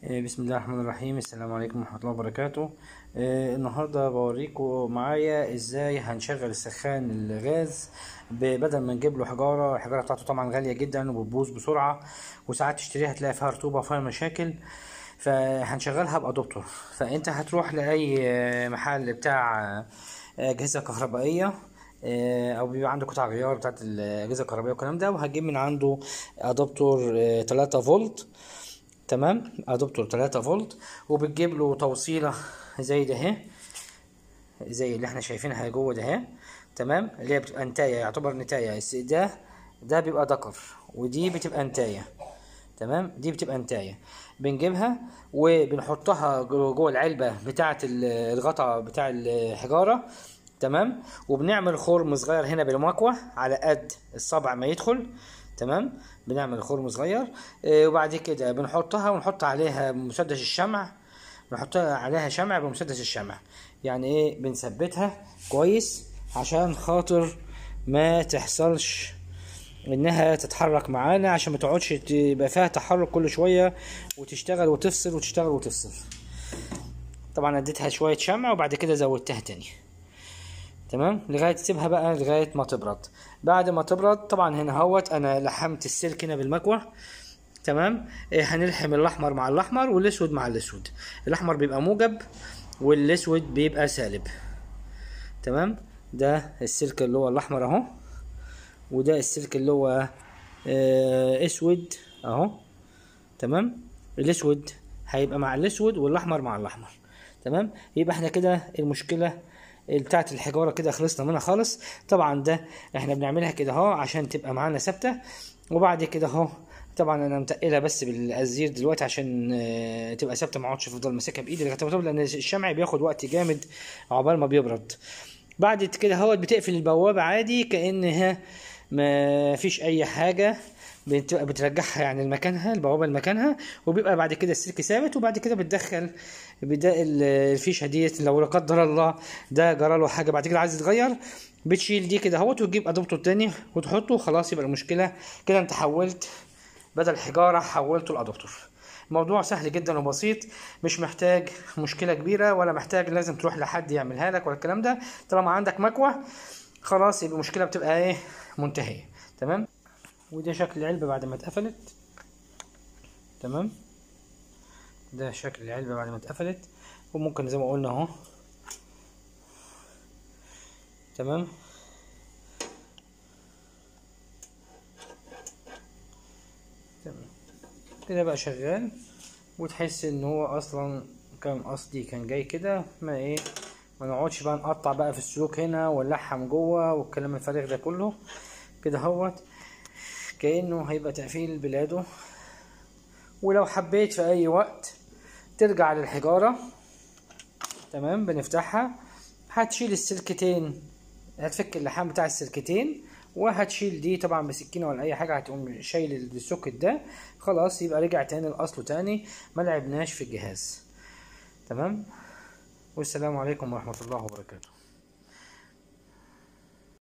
إيه، بسم الله الرحمن الرحيم السلام عليكم ورحمة الله وبركاته إيه، النهاردة بوريكم معايا ازاي هنشغل السخان الغاز ب- بدل ما نجيب له حجارة الحجارة بتاعته طبعا غالية جدا وبتبوظ بسرعة وساعات تشتريها تلاقي فيها رطوبة وفيها مشاكل فهنشغلها بأدوبتور فانت هتروح لأي آه، محل بتاع آه، أجهزة كهربائية آه، او بيبقى عنده قطع غيار بتاعت الاجهزه الكهربائيه والكلام ده وهتجيب من عنده ادابتور 3 فولت تمام ادابتور 3 فولت وبتجيب له توصيله زي ده اهي زي اللي احنا شايفينها جوه ده اهي تمام اللي هي بتبقى انتايه يعتبر نتايه بس ده ده بيبقى دكر ودي بتبقى انتايه تمام دي بتبقى انتايه بنجيبها وبنحطها جو- جوه العلبه بتاعه ال- الغطا بتاع الحجاره تمام وبنعمل خرم صغير هنا بالمكوه على قد الصبع ما يدخل تمام بنعمل خرم صغير آه، وبعد كده بنحطها ونحط عليها مسدس الشمع نحط عليها شمع بمسدس الشمع يعني ايه بنثبتها كويس عشان خاطر ما تحصلش انها تتحرك معانا عشان ما تقعدش تبقى فيها تحرك كل شويه وتشتغل وتفصل وتشتغل وتفصل طبعا اديتها شويه شمع وبعد كده زودتها تاني تمام لغايه تسيبها بقى لغايه ما تبرد بعد ما تبرد طبعا هنا هوت انا لحمت السلك هنا بالمكوه تمام إيه هنلحم الاحمر مع الاحمر والاسود مع الاسود الاحمر بيبقى موجب والاسود بيبقى سالب تمام ده السلك اللي هو الاحمر اهو وده السلك اللي هو آه، اسود اهو تمام الاسود هيبقى مع الاسود والاحمر مع الاحمر تمام يبقى احنا كده المشكله بتاعت الحجاره كده خلصنا منها خالص طبعا ده احنا بنعملها كده اهو عشان تبقى معانا ثابته وبعد كده اهو طبعا انا متقلها بس بالازير دلوقتي عشان آه، تبقى ثابته ما اقعدش افضل ماسكها بايدي لغايه ما تبرد لان الشمع بياخد وقت جامد عقبال ما بيبرد بعد كده اهوت بتقفل البوابه عادي كانها ما فيش اي حاجه بتبقى بترجعها يعني لمكانها البوابه لمكانها وبيبقى بعد كده السلك ثابت وبعد كده بتدخل بدا ال- الفيشه ديت لو لا قدر الله ده جرى له حاجه بعد كده عايز يتغير بتشيل دي كده اهوت وتجيب ادوبته التاني وتحطه خلاص يبقى المشكله كده انت حولت بدل حجاره حولته لادوبتور الموضوع سهل جدا وبسيط مش محتاج مشكله كبيره ولا محتاج لازم تروح لحد يعملها لك ولا الكلام ده طالما عندك مكوه خلاص يبقى المشكله بتبقى ايه منتهيه تمام وده شكل العلبه بعد ما اتقفلت تمام ده شكل العلبه بعد ما اتقفلت وممكن زي ما قلنا اهو تمام تمام كده بقى شغال وتحس ان هو اصلا كان قصدي كان جاي كده ما ايه ما نقعدش بقى نقطع بقى في السلوك هنا ونلحم جوه والكلام الفارغ ده كله كده هوت كأنه هيبقى تقفيل بلاده ولو حبيت في اي وقت ترجع للحجارة تمام بنفتحها هتشيل السلكتين هتفك اللحام بتاع السلكتين وهتشيل دي طبعا بسكينه ولا اي حاجه هتقوم شايل السوكت ده خلاص يبقى رجع تاني لاصله تاني ما لعبناش في الجهاز تمام والسلام عليكم ورحمه الله وبركاته